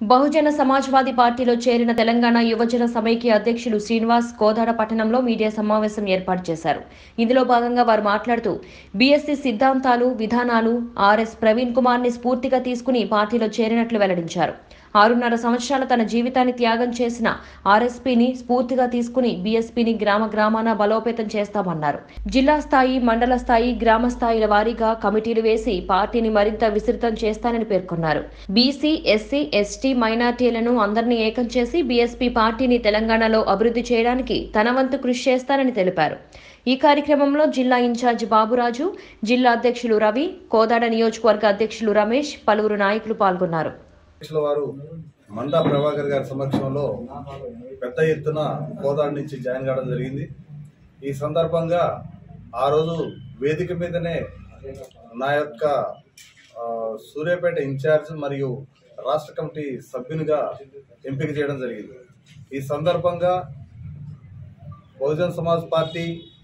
బహుజన సమాజ్వాదీ పార్టీలో చేరిన తెలంగాణ యువజన సమైక్య అధ్యక్షులు శ్రీనివాస్ కోదాడ పట్టణంలో మీడియా సమావేశం ఏర్పాటు చేశారు ఇందులో భాగంగా వారు మాట్లాడుతూ బీఎస్సీ సిద్ధాంతాలు విధానాలు ఆర్ఎస్ ప్రవీణ్ కుమార్ ని స్ఫూర్తిగా తీసుకుని పార్టీలో చేరినట్లు వెల్లడించారు ఆరున్నర సంవత్సరాల తన జీవితాన్ని త్యాగం చేసిన ఆర్ఎస్పీని స్ఫూర్తిగా తీసుకుని బీఎస్పీని గ్రామ గ్రామాన బలోపేతం చేస్తామన్నారు జిల్లా స్థాయి మండల స్థాయి గ్రామ స్థాయిల వారీగా కమిటీలు వేసి పార్టీని మరింత విస్తృతం చేస్తానని పేర్కొన్నారు బీసీ ఎస్సీ ఎస్టీ మైనార్టీలను అందరినీ ఏకం చేసి బీఎస్పీ పార్టీని తెలంగాణలో అభివృద్ధి చేయడానికి తన వంతు కృషి చేస్తానని తెలిపారు ఈ కార్యక్రమంలో జిల్లా ఇన్ఛార్జి బాబురాజు జిల్లా అధ్యక్షులు రవి కోదాడ నియోజకవర్గ అధ్యక్షులు రమేష్ పలువురు నాయకులు పాల్గొన్నారు అధ్యక్షుల వారు మండా ప్రభాకర్ గారి సమక్షంలో పెద్ద ఎత్తున కోదాడు నుంచి జాయిన్ కావడం జరిగింది ఈ సందర్భంగా ఆ రోజు వేదిక మీదనే నా యొక్క ఆ, సూర్యాపేట ఇన్ఛార్జ్ మరియు రాష్ట్ర కమిటీ సభ్యునిగా ఎంపిక చేయడం జరిగింది ఈ సందర్భంగా బహుజన్ సమాజ్ పార్టీ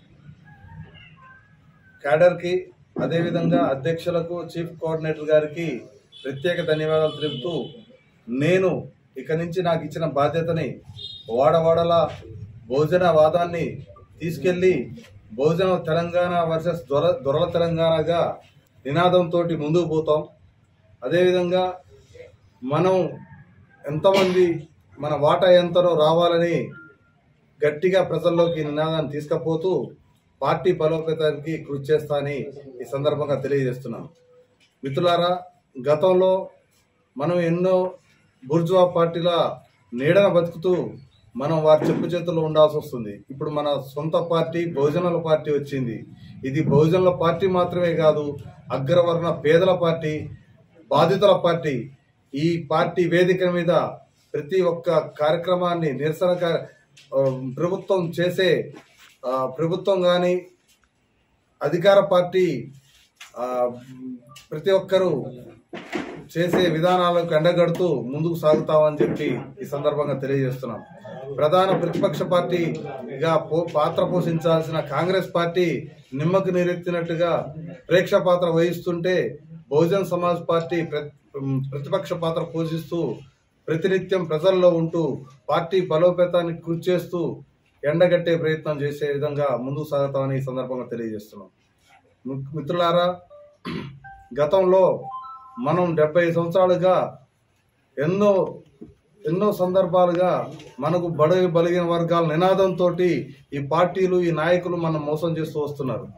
క్యాడర్కి అదేవిధంగా అధ్యక్షులకు చీఫ్ కోఆర్డినేటర్ గారికి ప్రత్యేక ధన్యవాదాలు తెలుపుతూ నేను ఇక నుంచి నాకు ఇచ్చిన బాధ్యతని వాడవాడల బహుజన వాదాన్ని తీసుకెళ్లి బహుజన తెలంగాణ వర్సెస్ దొర దొరల తెలంగాణగా నినాదంతో ముందుకు పోతాం అదేవిధంగా మనం ఎంతమంది మన వాటా ఎంతనో రావాలని గట్టిగా ప్రజల్లోకి ఈ నినాదాన్ని తీసుకపోతూ పార్టీ బలోపేతానికి కృషి చేస్తా అని ఈ సందర్భంగా తెలియజేస్తున్నాను మిత్రులారా గతంలో మనం ఎన్నో బుర్జువా పార్టీల నీడన బతుకుతూ మనం వారి చెప్పు చేతుల్లో ఉండాల్సి వస్తుంది ఇప్పుడు మన సొంత పార్టీ బహుజనుల పార్టీ వచ్చింది ఇది బహుజనుల పార్టీ మాత్రమే కాదు అగ్రవర్ణ పేదల పార్టీ బాధితుల పార్టీ ఈ పార్టీ వేదిక మీద ప్రతి ఒక్క కార్యక్రమాన్ని నిరసన కా- ఆ, ప్రభుత్వం చేసే ఆ, ప్రభుత్వం కానీ అధికార పార్టీ ఆ, ప్రతి ఒక్కరూ చేసే విధానాలకు ఎండగడుతూ ముందుకు సాగుతామని చెప్పి ఈ సందర్భంగా తెలియజేస్తున్నాం ప్రధాన ప్రతిపక్ష పార్టీగా పో పాత్ర పోషించాల్సిన కాంగ్రెస్ పార్టీ నిమ్మకు నీరెత్తినట్టుగా ప్రేక్ష పాత్ర వహిస్తుంటే బహుజన్ సమాజ్ పార్టీ ప్ర- ప్రతిపక్ష పాత్ర పోషిస్తూ ప్రతినిత్యం ప్రజల్లో ఉంటూ పార్టీ బలోపేతానికి కృషి చేస్తూ ఎండగట్టే ప్రయత్నం చేసే విధంగా ముందుకు సాగుతామని ఈ సందర్భంగా తెలియజేస్తున్నాం మి- మిత్రులారా గతంలో మనం డెబ్బై సంవత్సరాలుగా ఎన్నో ఎన్నో సందర్భాలుగా మనకు బడుగు బలిగిన వర్గాల నినాదంతో ఈ పార్టీలు ఈ నాయకులు మనం మోసం చేస్తూ వస్తున్నారు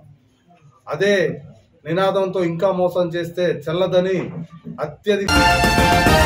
అదే నినాదంతో ఇంకా మోసం చేస్తే చెల్లదని అత్యధిక